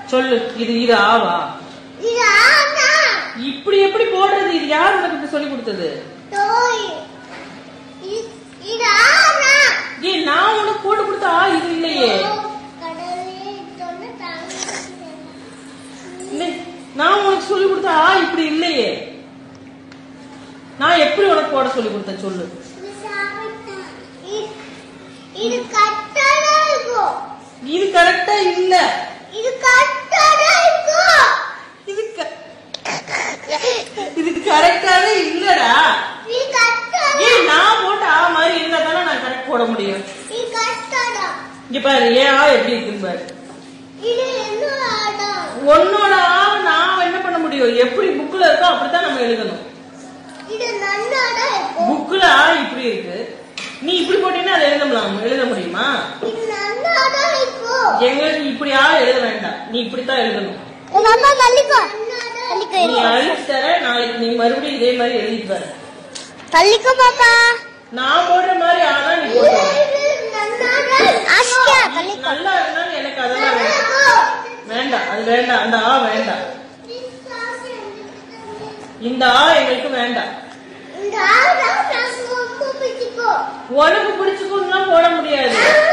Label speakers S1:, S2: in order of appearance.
S1: சொல்லு இது இது ஆவா
S2: இது ஆனா
S1: இப்படி எப்படி போடுறது இது யார் உனக்கு இப்படி சொல்லி கொடுத்தது
S2: தோய் இது- இது ஆனா
S1: ஏய் நான் உனக்கு போட்டு கொடுத்த ஆ இது இல்லையே
S2: கடலே தொன்னு தாங்க
S1: இல்லை, நான் உனக்கு சொல்லி கொடுத்த ஆ இப்படி இல்லையே நான் எப்படி உனக்கு போட சொல்லி கொடுத்தேன் சொல்லு
S2: இது சாப்பிட்டா இது- இது கட்டடா இருக்கும்
S1: இது கரெக்டா இல்ல
S2: இது கட்டடா இருக்கும்
S1: இது க- இது கரெக்டாவே இல்லடா
S2: இது கட்டடா
S1: ஏய் நான் போட்ட ஆ மாதிரி இருந்தா தானே நான் கரெக்ட் போட முடியும்
S2: இது கட்டடா
S1: இங்க பாரு ஏன் ஆ எப்படி இருக்குன்னு பாரு
S2: இது என்னோட ஆடம்
S1: உன்னோட ஆ நான் என்ன பண்ண முடியும் எப்படி புக்ல இருக்கோ அப்படித்தான் நம்ம எழுதணும்
S2: இது நன்னாடா இருக்கும்
S1: புக்ல ஆ இப்படி இருக்கு நீ இப்படி போட்டீங்கன்னா அதை எழுத முடியும் எழுத முடியுமா
S2: இது நன்னாடா இருக்கும்
S1: எங்களுக்கு இப்படி ஆ எழுத வேண்டாம் நீ இப்படித்தான் எழுதணும்
S2: மாமா தள்ளிக்கோ தள்ளிக்கோ
S1: நீ அழிச்சு தர நாளைக்கு நீ மறுபடியும் இதே மாதிரி எழுதிட்டு வர
S2: தள்ளிக்கோ பாப்பா
S1: நான் போடுற மாதிரி ஆனா நீ போடுற
S2: ஆஷ்கா
S1: நீ
S2: தள்ளிக்கோ
S1: நல்லா இருந்தாலும் எனக்கு அதெல்லாம் வேண்டாம் வேண்டாம் அது வேண்டாம் அந்த ஆ வேண்டாம் இந்த ஆ எங்களுக்கு வேண்டாம்
S2: இந்த ஆடம் நான் ரொம்ப பிடிச்சிக்கோ
S1: உனக்கு பிடிச்சுக்கோன்னா போட முடியாது